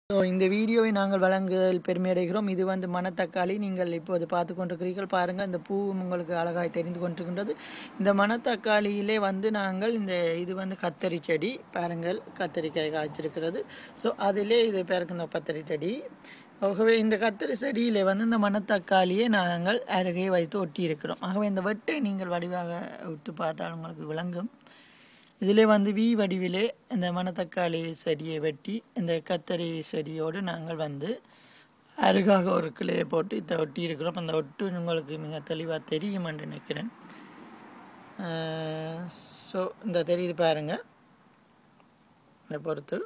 so இந்த வீடியோவை நாங்கள் வழங்குவதில் பெருமையடைகிறோம் இது வந்து மணத்தக்காளி நீங்கள் இப்போது பார்த்து கொண்டிருக்கிறீர்கள் பாருங்கள் இந்த பூ உங்களுக்கு அழகாய் தெரிந்து கொண்டிருக்கின்றது இந்த மணத்தக்காளியிலே வந்து நாங்கள் இந்த இது வந்து கத்தரி செடி பாருங்கள் கத்தரிக்காய் காய்ச்சிருக்கிறது ஸோ அதிலே இது பேருக்கு இந்த கத்தரி செடி ஆகவே இந்த கத்தரி செடியிலே வந்து இந்த மணத்தக்காளியை நாங்கள் அருகே வைத்து ஒட்டி இருக்கிறோம் ஆகவே இந்த வெட்டை நீங்கள் வடிவாக விட்டு பார்த்தால் உங்களுக்கு விளங்கும் இதிலே வந்து வி வடிவிலே இந்த மணத்தக்காளி செடியை வெட்டி இந்த கத்தரி செடியோடு நாங்கள் வந்து அருகாக ஒரு கிளையை போட்டு இதை ஒட்டி இருக்கிறோம் அந்த ஒட்டு உங்களுக்கு மிக தெளிவாக தெரியும் என்று நினைக்கிறேன் ஸோ இந்த தெரியுது பாருங்க இதை பொறுத்து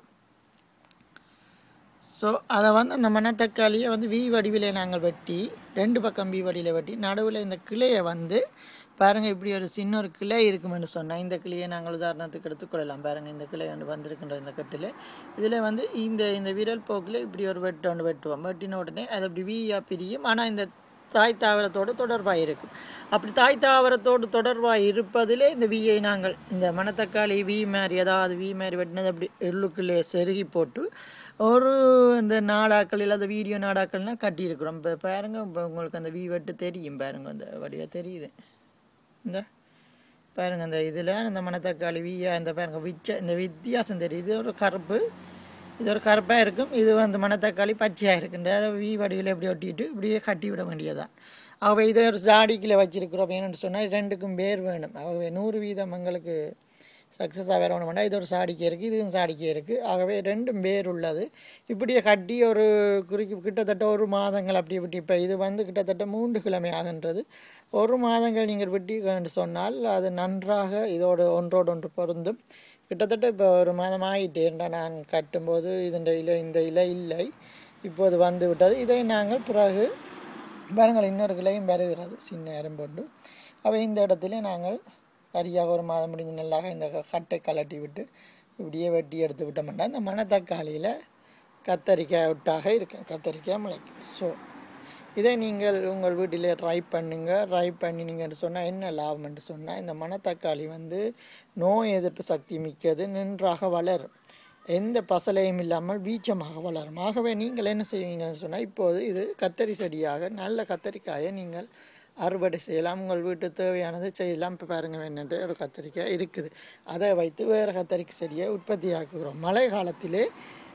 ஸோ அதை வந்து அந்த மணத்தக்காளியை வந்து வி வடிவிலே நாங்கள் வெட்டி ரெண்டு பக்கம் வி வடிவில் வெட்டி நடுவில் இந்த கிளையை வந்து பாருங்கள் இப்படி ஒரு சின்ன ஒரு கிளை இருக்குமென்னு சொன்னால் இந்த கிளையை நாங்கள் உதாரணத்துக்கு எடுத்துக்கொள்ளலாம் பாருங்கள் இந்த கிளை ஒன்று வந்திருக்கின்ற இந்த கட்டில் இதில் வந்து இந்த இந்த விரல் போக்கில் இப்படி ஒரு வெட்டு ஒன்று வெட்டுவோம் வெட்டின உடனே அது அப்படி வீயா பிரியும் ஆனால் இந்த தாய் தாவரத்தோடு தொடர்பாக இருக்கும் அப்படி தாய் தாவரத்தோடு தொடர்பாக இருப்பதிலே இந்த வீயை நாங்கள் இந்த மணத்தக்காளி வீ மாதிரி ஏதாவது வீ மாதிரி வெட்டினது அப்படி எள்ளுக்குள்ளே செருகி போட்டு ஒரு இந்த நாடாக்கள் இல்லாத வீடியோ நாடாக்கள்னால் கட்டியிருக்கிறோம் இப்போ பாருங்க இப்போ உங்களுக்கு அந்த வீ வெட்டு தெரியும் பாருங்க அந்த வடிவாக தெரியுது இந்த பாருங்க இந்த இதில் இந்த மணத்தக்காளி வீயா இந்த பாருங்க விச்ச இந்த வித்தியாசம் தெரியுது இது ஒரு கருப்பு இது ஒரு கருப்பாக இருக்கும் இது வந்து மணத்தக்காளி பச்சையாக இருக்குன்ற அதை வீ வடிவில் எப்படி ஒட்டிட்டு இப்படியே கட்டி விட வேண்டியதான் ஆகவே இதை ஒரு சாடிக்கில் வச்சிருக்கிறோம் ஏன்னு சொன்னால் ரெண்டுக்கும் பேர் வேணும் ஆகவே நூறு வீதம் எங்களுக்கு சக்ஸஸாக வேற ஒன்று வேண்டாம் இது ஒரு சாடிக்கை இருக்குது இதுவும் சாடிக்கை இருக்குது ஆகவே ரெண்டும் பேர் உள்ளது இப்படியே கட்டி ஒரு குறிக்கு கிட்டத்தட்ட ஒரு மாதங்கள் அப்படி விட்டு இப்போ இது வந்து கிட்டத்தட்ட மூன்று கிழமை ஆகின்றது ஒரு மாதங்கள் நீங்கள் விட்டி சொன்னால் அது நன்றாக இதோடு ஒன்றோடு ஒன்று பொருந்தும் கிட்டத்தட்ட இப்போ ஒரு மாதம் ஆகிட்டேன்டா நான் கட்டும்போது இதன் இலை இந்த இலை இல்லை இப்போது வந்து விட்டது இதை நாங்கள் பிறகு பாருங்கள் இன்னொரு கிளையும் வருகிறது சின்ன எறும்போண்டு அவை இந்த இடத்துல நாங்கள் சரியாக ஒரு மாதம் முடிஞ்ச நல்லாக இந்த கட்டை கலட்டி விட்டு இப்படியே வெட்டி எடுத்து விட்டோம்னா இந்த மணத்தக்காளியில் கத்தரிக்காய் விட்டாக இருக்கும் கத்தரிக்காய் முளைக்கும் ஸோ இதை நீங்கள் உங்கள் வீட்டிலே ட்ரை பண்ணுங்கள் ட்ரை பண்ணினீங்கன்னு சொன்னால் என்ன லாபம் என்று சொன்னால் இந்த மணத்தக்காளி வந்து நோய் எதிர்ப்பு சக்தி மிக்கது நன்றாக வளரும் எந்த பசலையும் இல்லாமல் வீச்சமாக வளரும் ஆகவே நீங்கள் என்ன செய்வீங்கன்னு சொன்னால் இப்போது இது கத்தரி செடியாக நல்ல கத்தரிக்காயை நீங்கள் அறுவடை செய்யலாம் உங்கள் வீட்டு தேவையானது செய்யலாம் இப்போ பாருங்க வேணுன்ட்டு ஒரு கத்தரிக்காய் இருக்குது அதை வைத்து வேறு கத்தரிக்காய் செடியை உற்பத்தி ஆக்குகிறோம் மழை காலத்திலே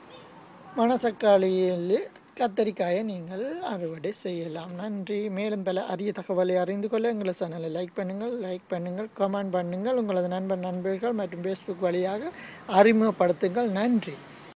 மணசக்காளியில் கத்தரிக்காயை நீங்கள் அறுவடை செய்யலாம் நன்றி மேலும் பல அரிய தகவலை அறிந்து கொள்ள எங்களை சேனலை லைக் பண்ணுங்கள் லைக் பண்ணுங்கள் கமெண்ட் பண்ணுங்கள் உங்களது நண்பர் நண்பர்கள் மற்றும் ஃபேஸ்புக் வழியாக அறிமுகப்படுத்துங்கள் நன்றி